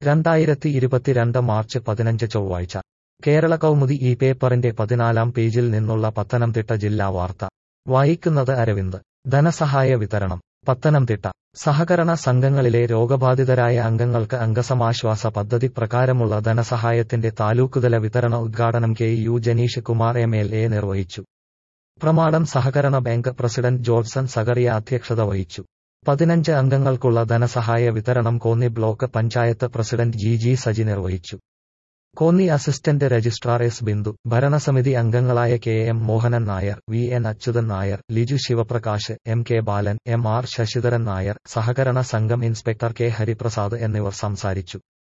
രണ്ടായിരത്തി ഇരുപത്തിരണ്ട് മാർച്ച് പതിനഞ്ച് ചൊവ്വാഴ്ച കേരള കൗമുദി ഈ പേപ്പറിന്റെ പതിനാലാം പേജിൽ നിന്നുള്ള പത്തനംതിട്ട ജില്ലാ വാർത്ത വായിക്കുന്നത് അരവിന്ദ് ധനസഹായ വിതരണം പത്തനംതിട്ട സഹകരണ സംഘങ്ങളിലെ രോഗബാധിതരായ അംഗങ്ങൾക്ക് അംഗസമാശ്വാസ പദ്ധതി പ്രകാരമുള്ള ധനസഹായത്തിന്റെ താലൂക്കുതല വിതരണ ഉദ്ഘാടനം K U Janeesh Kumar M L A നിർവഹിച്ചു പ്രമാടം സഹകരണ ബാങ്ക് പ്രസിഡന്റ് ജോർസൺ സഗറിയ അധ്യക്ഷത വഹിച്ചു പതിനഞ്ച് അംഗങ്ങൾക്കുള്ള ധനസഹായ വിതരണം Konni block panchayat president G G Saji നിർവഹിച്ചു Konni assistant registrar S Bindu ഭരണസമിതി അംഗങ്ങളായ K M Mohanan Nair V N Achuthan Nair Liju Sivaprakash M K Balan M R Sasidharan Nair സഹകരണ സംഘം ഇൻസ്പെക്ടർ കെ ഹരിപ്രസാദ് എന്നിവർ സംസാരിച്ചു